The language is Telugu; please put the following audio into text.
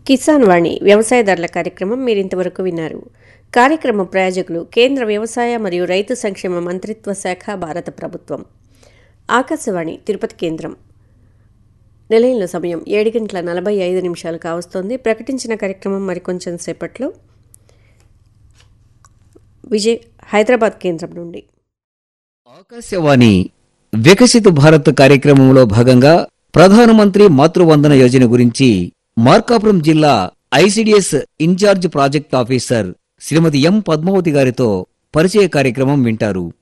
కిసాన్ వాణి వ్యవసాయదారుల కార్యక్రమం మీరింతవరకు విన్నారు కార్యక్రమ ప్రయోజకులు కేంద్ర వ్యవసాయ మరియు రైతు సంక్షేమ మంత్రిత్వ శాఖ భారత ప్రభుత్వం ఆకాశవాణి తిరుపతి కేంద్రం నిలయంలో సమయం ఏడు గంటల నలభై ఐదు నిమిషాలు కావస్తోంది ప్రకటించిన కార్యక్రమం మరికొంచెం సేపట్లో విజయ్ హైదరాబాద్ కేంద్రం నుండి ఆకాశవాణి వికసిత భారత్ కార్యక్రమంలో భాగంగా ప్రధానమంత్రి మాతృవందన యోజన గురించి మార్కాపురం జిల్లా ICDS incharge project officer Shrimati M Padmavati గారితో పరిచయ కార్యక్రమం వింటారు